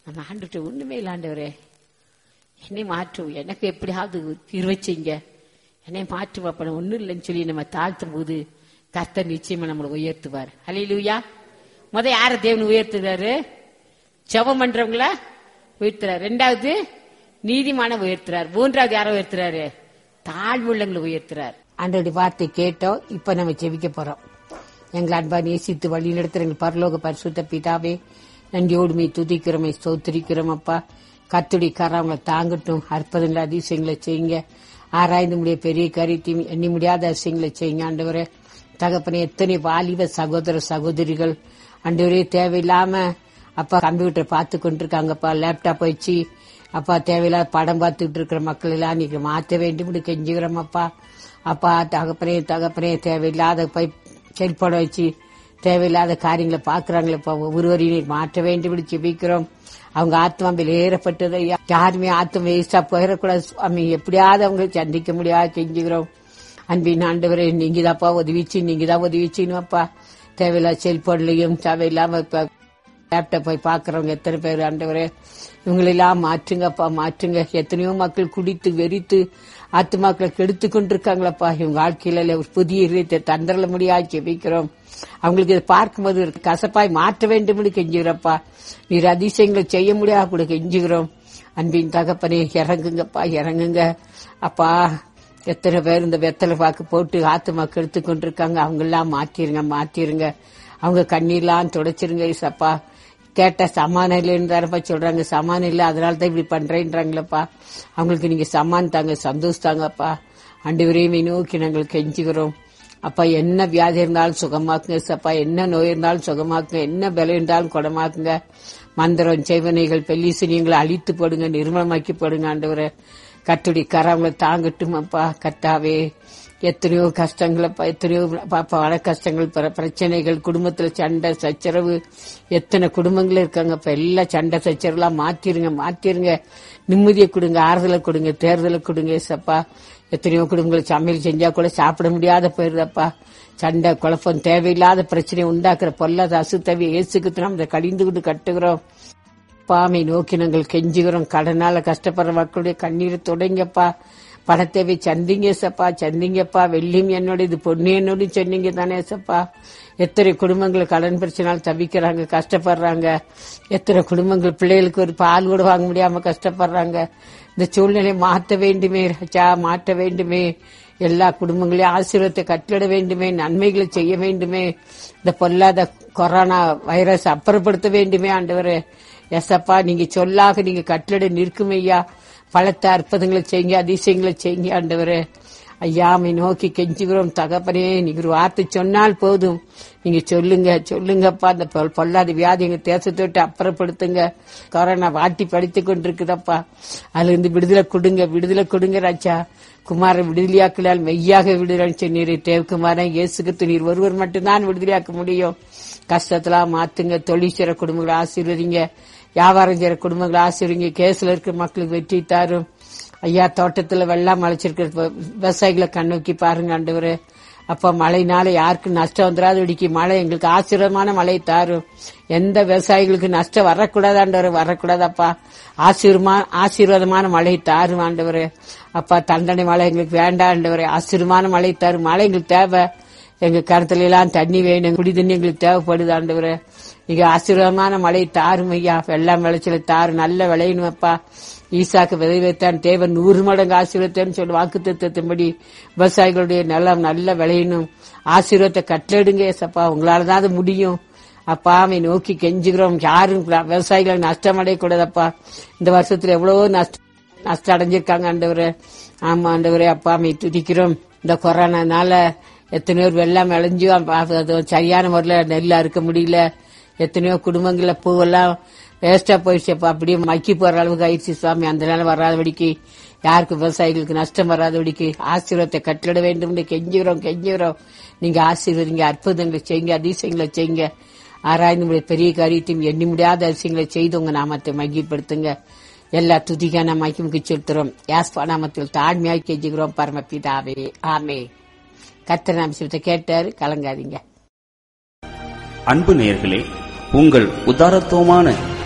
நம்ம ஆண்டுகிட்ட ஒண்ணுமே இல்லை ஆண்டவரே என்னை மாற்றும் எனக்கு எப்படியாவது தீர்வை செய்யுங்க என்னை மாற்று அப்ப ஒண்ணும் இல்லைன்னு சொல்லி நம்ம தாழ்த்தும் போது கர்த்தர் நிச்சயமா நம்மளை உயர்த்துவார் ஹalleluya முத யார தேவன் உயர்த்துறாரு ஜெபம் பண்றவங்கள உயர்த்துறாரு ரெண்டாவது நீதிமான உயர்த்துறார் மூன்றாவது யாரை உயர்த்துறாரு தாழ்வுள்ளங்களை உயர்த்துறார் ஆண்டோடைய வார்த்தை கேட்டோம் இப்ப நம்ம ஜெபிக்க போறோம் எங்கள் அன்பா நேசித்து வழி நடத்துற எங்கள் பரலோக பரிசுத்த பிதாவே நன்றியோடுமை துதிக்கிறோமை ஸ்தோத்திரிக்கிறோம் அப்பா கத்துடி கரவங்களை தாங்கட்டும் அற்புதங்களை அதிசயங்களை செய்யுங்க ஆராய்ந்து முடிய பெரிய கருத்தையும் எண்ணி முடியாத அதிசயங்களை செய்யுங்க ஆண்டவரே தகப்பனே எத்தனை வாலிப சகோதர சகோதரிகள் ஆண்டவரே தேவையில்லாம அப்பா கம்ப்யூட்டர் பார்த்து கொண்டிருக்காங்கப்பா லேப்டாப் வச்சு அப்பா தேவையில்லாத படம் பார்த்துட்டு இருக்கிற மக்கள் எல்லாம் நீங்க மாற்ற வேண்டும் கெஞ்சுகிறோம் அப்பா அப்பா தகப்பனே தகப்பனே தேவையில்லாத போய் செல்படம் வச்சு தேவையில்லாத காரியங்களை பாக்குறாங்களே இப்ப ஒருவரையும் மாற்ற வேண்டும் ஜெபிக்கிறோம் அவங்க ஆத்மா வெளியேறப்பட்டது ஐயா யாருமே ஆத்மா வேஸ்டா போயிடக்கூடாது சுவாமி எப்படியாவது அவங்க சந்திக்க முடியாது கெஞ்சுகிறோம் அன்பின் ஆண்டவரே நீங்க தான்ப்பா உதவிச்சு நீங்க தான் உதவிச்சுன்னு அப்பா தேவையில்லாத செல்போன்லயும் தேவையில்லாம இப்ப லேப்டாப் போய் பாக்குறவங்க எத்தனை பேர் ஆண்டவரே இவங்களெல்லாம் மாற்றுங்கப்பா மாற்றுங்க எத்தனையோ மக்கள் குடித்து வெறித்து ஆத்துமாக்களை கெடுத்து கொண்டிருக்காங்களப்பா இவங்க வாழ்க்கையில ஒரு புதிய இதயத்தை தந்தரல முடியாது ஜெபிக்கிறோம் அவங்களுக்கு இதை பார்க்கும்போது ஒரு கசப்பாய் மாற்ற வேண்டும் கெஞ்சுகிறப்பா நீர் அதிசயங்களை செய்ய முடியாது கூட கெஞ்சுகிறோம் அன்பின் தகப்பனே இறங்குங்கப்பா இறங்குங்க அப்பா எத்தனை பேர் இந்த வெத்தலை பாக்கு போட்டு ஆத்துமாக்கு எடுத்து கொண்டிருக்காங்க அவங்க எல்லாம் மாத்திருங்க மாத்திருங்க அவங்க கண்ணீர்லாம் துடைச்சிருங்க சப்பா கேட்ட சமானம் இல்லைன்னு தானப்பா சொல்றாங்க சமானம் இல்லை அதனால தான் இப்படி பண்றேன்றாங்களப்பா அவங்களுக்கு நீங்க சமான் தாங்க சந்தோஷ் தாங்கப்பா அண்டு விரைவை நோக்கி நாங்கள் கெஞ்சுகிறோம் அப்பா என்ன வியாதி இருந்தாலும் சுகமாக்குங்க சப்பா என்ன நோய் இருந்தாலும் சுகமாக்குங்க என்ன பலம் இருந்தாலும் குணமாக்குங்க மந்திரம் செய்வனைகள் பெல்லிசினியங்களை அழித்து போடுங்க நிர்மலமாக்கி போடுங்க ஆண்டவரை கத்துடி கரவங்களை தாங்கட்டும் அப்பா கத்தாவே எத்தனையோ கஷ்டங்களப்பா எத்தனையோ பாப்பா வர கஷ்டங்கள் பிற- பிரச்சனைகள் குடும்பத்துல சண்டை சச்சரவு எத்தனை குடும்பங்கள் இருக்காங்கப்பா எல்லா சண்டை சச்சரவுலாம் மாத்திருங்க மாத்திருங்க நிம்மதியை கொடுங்க ஆறுதலை கொடுங்க தேர்தலை கொடுங்க ஏசப்பா எத்தனையோ குடும்பங்கள் சமையல் செஞ்சா கூட சாப்பிட முடியாத போயிருதப்பா சண்டை குழப்பம் தேவையில்லாத பிரச்சனையை உண்டாக்குற பொல்லாத அசுத்தவி இயேசுக்கு நாம் இதை கடிந்து கொண்டு கட்டுகிறோம் பாமை நோக்கி நாங்கள் கெஞ்சுகிறோம் கடனால கஷ்டப்படுற மக்களுடைய கண்ணீரை தொடங்கப்பா பணத்தேவை சந்திங்க சப்பா சந்திங்கப்பா வெள்ளியும் என்னோட இது பொண்ணு என்னோட சொன்னீங்க தானே சப்பா எத்தனை குடும்பங்கள் கடன் பிரச்சனால் தவிக்கிறாங்க கஷ்டப்படுறாங்க எத்தனை குடும்பங்கள் பிள்ளைகளுக்கு ஒரு பால் கூட வாங்க முடியாம கஷ்டப்படுறாங்க இந்த சூழ்நிலை மாற்ற வேண்டுமே ராஜா மாற்ற வேண்டுமே எல்லா குடும்பங்களையும் ஆசீர்வாதத்தை கட்டிட வேண்டுமே நன்மைகளை செய்ய வேண்டுமே இந்த பொல்லாத கொரோனா வைரஸ் அப்புறப்படுத்த வேண்டுமே ஆண்டவரே எசப்பா நீங்க சொல்லாக நீங்க கட்டளை நிற்கும் ஐயா பலத்த அற்புதங்களை செய்யுங்க அதிசயங்களை செய்யுங்க ஆண்டவரே ஐயாமை நோக்கி கெஞ்சுகிறோம் தகப்பனே நீங்க ஒரு வார்த்தை சொன்னால் போதும் நீங்க சொல்லுங்க சொல்லுங்கப்பா அந்த பொல்- பொல்லாத வியாதி எங்க தேசத்தை விட்டு அப்புறப்படுத்துங்க கொரோனா வாட்டி படித்து கொண்டிருக்குதப்பா அதுல இருந்து விடுதலை கொடுங்க விடுதலை கொடுங்க ராஜா குமார விடுதலையாக்கலால் மெய்யாக விடுதலை சொன்னீர் தேவகுமாரன் இயேசுக்கு நீர் ஒருவர் மட்டும்தான் விடுதலையாக்க முடியும் கஷ்டத்தெல்லாம் மாத்துங்க தொழில் செய்ற குடும்பங்களை ஆசீர்வதிங்க வியாபாரம் செய்யற குடும்பங்களை ஆசீர்வதிங்க கேஸ்ல இருக்கிற மக்களுக்கு வெற்றி தாரும் ஐயா தோட்டத்துல வெள்ளம் அழைச்சிருக்கிற வ- விவசாயிகளை கண்ணோக்கி பாருங்க ஆண்டவரே அப்ப மழைனால யாருக்கு நஷ்டம் வந்துடாது இடிக்கு மழை எங்களுக்கு ஆசீர்வாதமான மழை தாரும் எந்த விவசாயிகளுக்கு நஷ்டம் வரக்கூடாது ஆண்டவரே வரக்கூடாதப்பா ஆசீர்வமா ஆசீர்வாதமான மழை தாரும் ஆண்டவரே அப்பா தண்டனை மழை எங்களுக்கு வேண்டாம் ஆண்டவரே ஆசீர்வாதமான மழை தாரும் மழை எங்களுக்கு தேவை எங்க கருத்துல எல்லாம் தண்ணி வேணும் குடி தண்ணி எங்களுக்கு தேவைப்படுது ஆண்டவரே நீங்க ஆசீர்வாதமான மழை தாரும் ஐயா வெள்ளம் விளைச்சல தாரு நல்ல விளையணும் அப்பா ஈசாக்கு விதை வைத்தான் தேவன் நூறு மடங்கு ஆசீர்வத்தேன்னு சொல்லி வாக்கு தத்துவத்தின்படி விவசாயிகளுடைய நிலம் நல்ல விளையணும் ஆசீர்வாதத்தை கட்டளிடுங்க ஏசப்பா உங்களால தான் அது முடியும் அப்பா அவை நோக்கி கெஞ்சுகிறோம் யாரும் விவசாயிகள் நஷ்டம் அடையக்கூடாதப்பா இந்த வருஷத்துல எவ்வளவோ நஷ்டம் நஷ்டம் அடைஞ்சிருக்காங்க ஆண்டவரே ஆமா ஆண்டவரே அப்பா அமை துதிக்கிறோம் இந்த கொரோனானால எத்தனையோ பேர் வெள்ளம் விளைஞ்சு அப்ப அது சரியான முறையில் நெல் அறுக்க முடியல எத்தனையோ குடும்பங்கள்ல பூவெல்லாம் வேஸ்டா போயிடுச்சுப்பா அப்படியே மக்கி போற அளவுக்கு ஆயிடுச்சு சுவாமி அந்த நேரம் வராதபடிக்கு யாருக்கு விவசாயிகளுக்கு நஷ்டம் வராதபடிக்கு ஆசீர்வாதத்தை கட்டளிட வேண்டும் கெஞ்சுகிறோம் கெஞ்சுகிறோம் நீங்க ஆசீர்வதிங்க அற்புதங்களை செய்யுங்க அதிசயங்களை செய்யுங்க ஆராய்ந்து முடிய பெரிய காரியத்தையும் எண்ணி முடியாத அதிசயங்களை செய்து உங்க நாமத்தை மகிழ்படுத்துங்க எல்லா துதிக்கான மகிமுக்கு செலுத்துறோம் யாஸ்பா நாமத்தில் தாழ்மையாய் கெஞ்சுகிறோம் பரமபிதாவே ஆமே கத்திர நாமத்தை கேட்டாரு கலங்காதீங்க அன்பு நேயர்களே உங்கள் உதாரத்துவமான